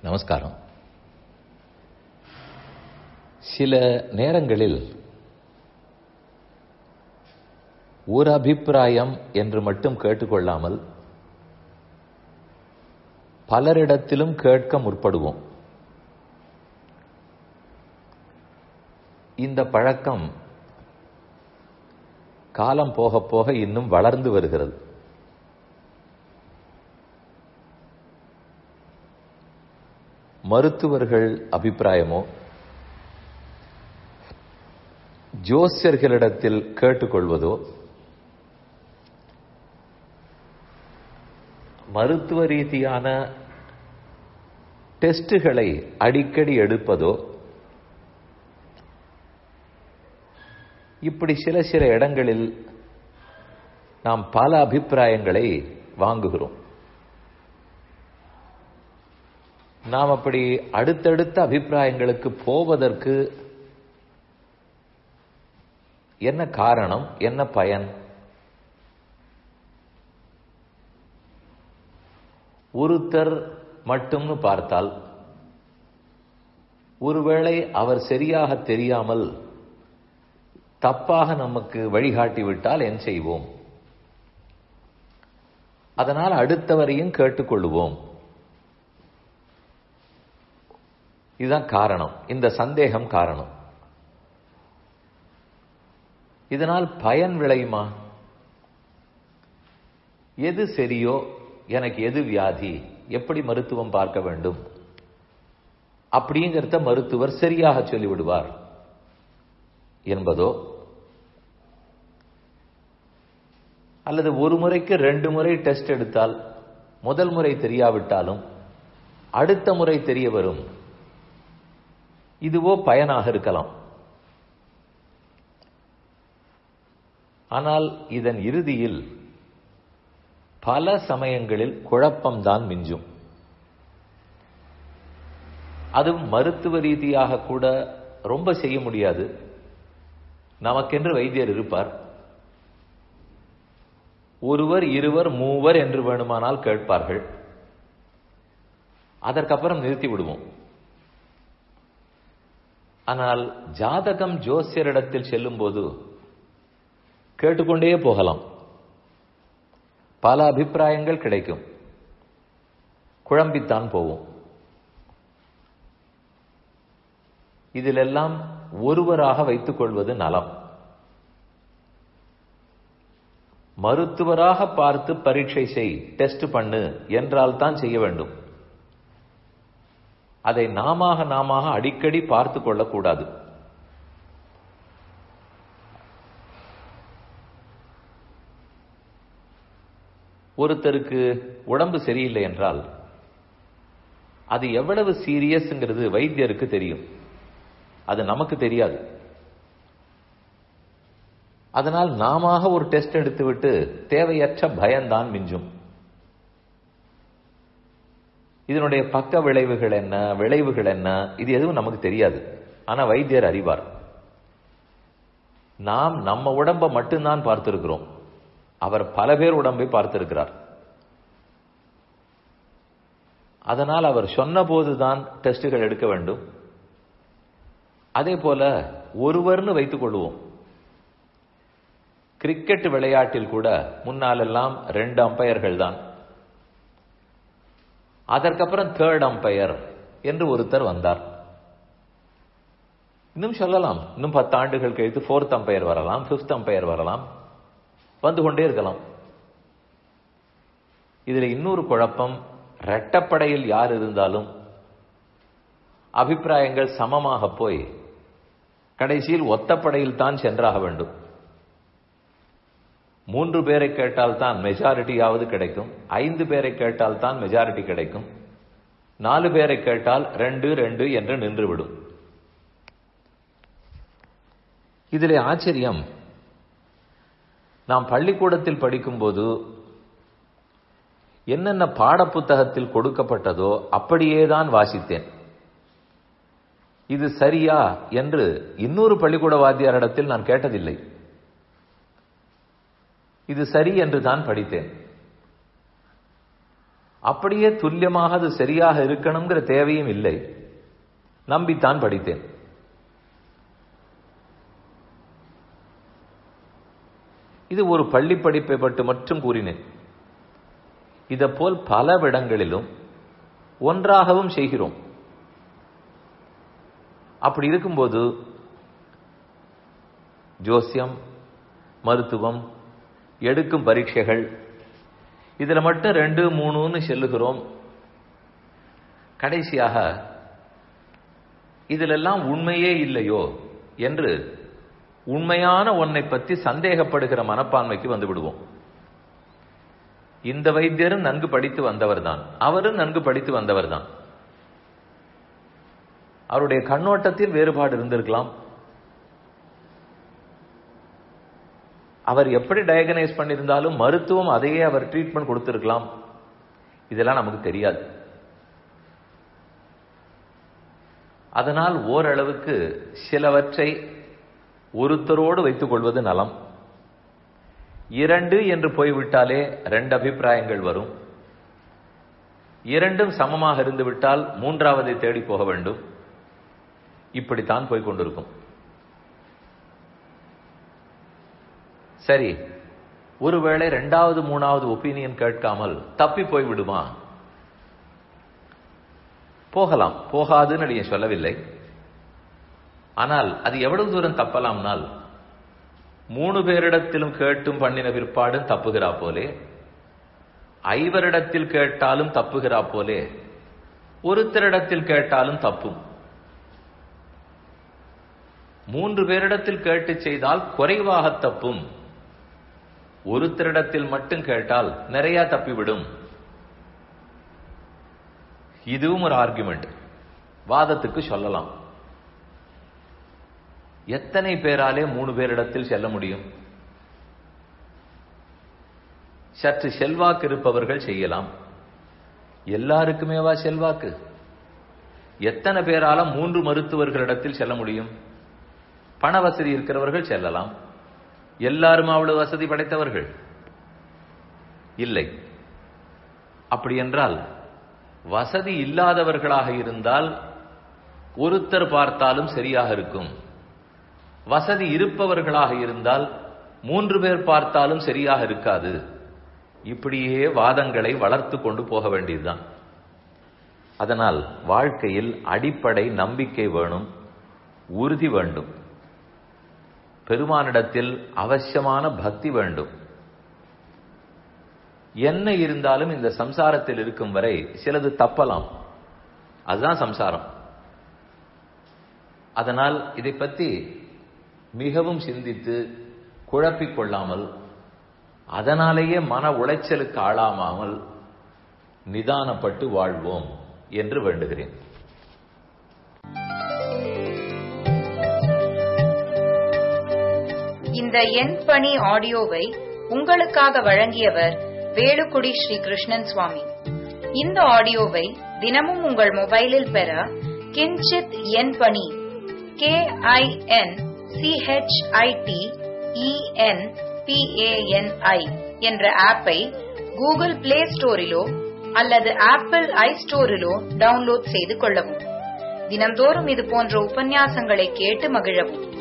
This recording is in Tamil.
நமஸ்காரம் சில நேரங்களில் ஒரு அபிப்பிராயம் என்று மட்டும் கேட்டுக்கொள்ளாமல் பலரிடத்திலும் கேட்க முற்படுவோம் இந்த பழக்கம் காலம் போக போக இன்னும் வளர்ந்து வருகிறது மருத்துவர்கள் அபிப்பிராயமோ ஜோசியர்களிடத்தில் கேட்டுக்கொள்வதோ மருத்துவ ரீதியான டெஸ்டுகளை அடிக்கடி எடுப்பதோ இப்படி சில சில இடங்களில் நாம் பல அபிப்பிராயங்களை வாங்குகிறோம் நாம் அப்படி அடுத்தடுத்த அபிப்பிராயங்களுக்கு போவதற்கு என்ன காரணம் என்ன பயன் ஒருத்தர் மட்டும்னு பார்த்தால் ஒருவேளை அவர் சரியாக தெரியாமல் தப்பாக நமக்கு வழிகாட்டி விட்டால் என் செய்வோம் அதனால் அடுத்தவரையும் கேட்டுக்கொள்வோம் இதுதான் காரணம் இந்த சந்தேகம் காரணம் இதனால் பயன் விளையுமா எது சரியோ எனக்கு எது வியாதி எப்படி மருத்துவம் பார்க்க வேண்டும் அப்படிங்கிறத மருத்துவர் சரியாக சொல்லிவிடுவார் என்பதோ அல்லது ஒரு முறைக்கு ரெண்டு முறை டெஸ்ட் எடுத்தால் முதல் முறை தெரியாவிட்டாலும் அடுத்த முறை தெரிய வரும் இதுவோ பயனாக இருக்கலாம் ஆனால் இதன் இறுதியில் பல சமயங்களில் குழப்பம்தான் மிஞ்சும் அதுவும் மருத்துவ ரீதியாக கூட ரொம்ப செய்ய முடியாது நமக்கென்று வைத்தியர் இருப்பார் ஒருவர் இருவர் மூவர் என்று வேணுமானால் கேட்பார்கள் அதற்கப்புறம் நிறுத்தி விடுவோம் ஆனால் ஜாதகம் ஜோசியரிடத்தில் செல்லும் போது கேட்டுக்கொண்டே போகலாம் பல அபிப்பிராயங்கள் கிடைக்கும் குழம்பித்தான் போவோம் இதிலெல்லாம் ஒருவராக வைத்துக் கொள்வது நலம் மருத்துவராக பார்த்து பரீட்சை செய் டெஸ்ட் பண்ணு என்றால் தான் செய்ய வேண்டும் அதை நாம நாம அடிக்கடி பார்த்து கொள்ளக்கூடாது ஒருத்தருக்கு உடம்பு சரியில்லை என்றால் அது எவ்வளவு சீரியஸ்ங்கிறது வைத்தியருக்கு தெரியும் அது நமக்கு தெரியாது அதனால் நாம ஒரு டெஸ்ட் எடுத்துவிட்டு தேவையற்ற பயம்தான் மிஞ்சும் இதனுடைய பக்க விளைவுகள் என்ன விளைவுகள் என்ன இது எதுவும் நமக்கு தெரியாது ஆனா வைத்தியர் அறிவார் நாம் நம்ம உடம்ப மட்டும்தான் பார்த்திருக்கிறோம் அவர் பல பேர் உடம்பை பார்த்திருக்கிறார் அதனால் அவர் சொன்ன போதுதான் டெஸ்டுகள் எடுக்க வேண்டும் அதே போல ஒருவர்னு வைத்துக் கொள்வோம் கிரிக்கெட் விளையாட்டில் கூட முன்னாலெல்லாம் ரெண்டு அம்பையர்கள் தான் அதற்கப்புறம் தேர்ட் அம்பையர் என்று ஒருத்தர் வந்தார் இன்னும் சொல்லலாம் இன்னும் பத்து ஆண்டுகள் கழித்து ஃபோர்த் அம்பையர் வரலாம் பிப்த் அம்பையர் வரலாம் வந்து கொண்டே இருக்கலாம் இதுல இன்னொரு குழப்பம் ரெட்டப்படையில் யார் இருந்தாலும் அபிப்பிராயங்கள் சமமாக போய் கடைசியில் ஒத்தப்படையில் தான் சென்றாக வேண்டும் மூன்று பேரை கேட்டால் தான் மெஜாரிட்டியாவது கிடைக்கும் ஐந்து பேரை கேட்டால் தான் மெஜாரிட்டி கிடைக்கும் நாலு பேரை கேட்டால் ரெண்டு ரெண்டு என்று நின்றுவிடும் இதிலே ஆச்சரியம் நாம் பள்ளிக்கூடத்தில் படிக்கும்போது என்னென்ன பாடப்புத்தகத்தில் கொடுக்கப்பட்டதோ அப்படியேதான் வாசித்தேன் இது சரியா என்று இன்னொரு பள்ளிக்கூட வாத்தியாரிடத்தில் நான் கேட்டதில்லை இது சரி என்று தான் படித்தேன் அப்படியே துல்லியமாக அது சரியாக இருக்கணுங்கிற தேவையும் இல்லை நம்பித்தான் படித்தேன் இது ஒரு பள்ளி படிப்பை பட்டு மட்டும் கூறினேன் இதை போல் பல விடங்களிலும் ஒன்றாகவும் செய்கிறோம் அப்படி இருக்கும்போது ஜோசியம் மருத்துவம் எடுக்கும் பரீட்சைகள் இதுல மட்டும் ரெண்டு மூணுன்னு செல்லுகிறோம் கடைசியாக இதிலெல்லாம் உண்மையே இல்லையோ என்று உண்மையான ஒன்னை பற்றி சந்தேகப்படுகிற மனப்பான்மைக்கு வந்து விடுவோம் இந்த வைத்தியரும் நன்கு படித்து வந்தவர் தான் அவரும் நன்கு படித்து வந்தவர் தான் அவருடைய கண்ணோட்டத்தில் வேறுபாடு இருந்திருக்கலாம் அவர் எப்படி டயகனைஸ் பண்ணியிருந்தாலும் மருத்துவம் அதையே அவர் ட்ரீட்மெண்ட் கொடுத்திருக்கலாம் இதெல்லாம் நமக்கு தெரியாது அதனால் ஓரளவுக்கு சிலவற்றை ஒருத்தரோடு வைத்துக் கொள்வது நலம் இரண்டு என்று போய்விட்டாலே ரெண்டு அபிப்பிராயங்கள் வரும் இரண்டும் சமமாக இருந்துவிட்டால் மூன்றாவதை தேடி போக வேண்டும் இப்படித்தான் போய் கொண்டிருக்கும் சரி ஒருவேளை ரெண்டாவது மூணாவது ஒப்பீனியன் கேட்காமல் தப்பி போய் விடுமா போகலாம் போகாதுன்னு நீங்க சொல்லவில்லை ஆனால் அது எவ்வளவு தூரம் தப்பலாம்னால் மூணு பேரிடத்திலும் கேட்டும் பண்ணின பிற்பாடும் தப்புகிறா போலே ஐவரிடத்தில் கேட்டாலும் தப்புகிறா போலே ஒருத்தரிடத்தில் கேட்டாலும் தப்பும் மூன்று பேரிடத்தில் கேட்டு செய்தால் குறைவாக தப்பும் ஒருத்தரிடத்தில் மட்டும் கேட்டால் நிறைய தப்பிவிடும் இதுவும் ஒரு ஆர்குமெண்ட் வாதத்துக்கு சொல்லலாம் எத்தனை பேராலே மூணு பேரிடத்தில் செல்ல முடியும் சற்று செல்வாக்கு இருப்பவர்கள் செய்யலாம் எல்லாருக்குமேவா செல்வாக்கு எத்தனை பேரால மூன்று மருத்துவர்களிடத்தில் செல்ல முடியும் பண வசதி இருக்கிறவர்கள் செல்லலாம் எல்லாரும் அவ்வளவு வசதி படைத்தவர்கள் இல்லை அப்படி என்றால் வசதி இல்லாதவர்களாக இருந்தால் ஒருத்தர் பார்த்தாலும் சரியாக இருக்கும் வசதி இருப்பவர்களாக இருந்தால் மூன்று பேர் பார்த்தாலும் சரியாக இருக்காது இப்படியே வாதங்களை வளர்த்து கொண்டு போக வேண்டியதுதான் அதனால் வாழ்க்கையில் அடிப்படை நம்பிக்கை வேணும் உறுதி வேண்டும் பெருமானிடத்தில் அவசியமான பக்தி வேண்டும் என்ன இருந்தாலும் இந்த சம்சாரத்தில் இருக்கும் வரை சிலது தப்பலாம் அதுதான் சம்சாரம் அதனால் இதை பற்றி மிகவும் சிந்தித்து குழப்பிக் கொள்ளாமல் அதனாலேயே மன உளைச்சலுக்கு ஆளாமாமல் நிதானப்பட்டு வாழ்வோம் என்று வேண்டுகிறேன் இந்த எண் பணி ஆடியோவை உங்களுக்காக வழங்கியவர் வேலுக்குடி ஸ்ரீ கிருஷ்ணன் சுவாமி இந்த ஆடியோவை தினமும் உங்கள் மொபைலில் பெற கிஞ்சித் எண் பணி கே ஐ என் சிஹெச்ஐடி இஎன் பிஏஎன்ஐ என்ற ஆப்பை கூகுள் பிளே ஸ்டோரிலோ அல்லது ஆப்பிள் ஐ ஸ்டோரிலோ டவுன்லோட் செய்து கொள்ளவும் தினம்தோறும் இது போன்ற உபன்யாசங்களை கேட்டு மகிழவும்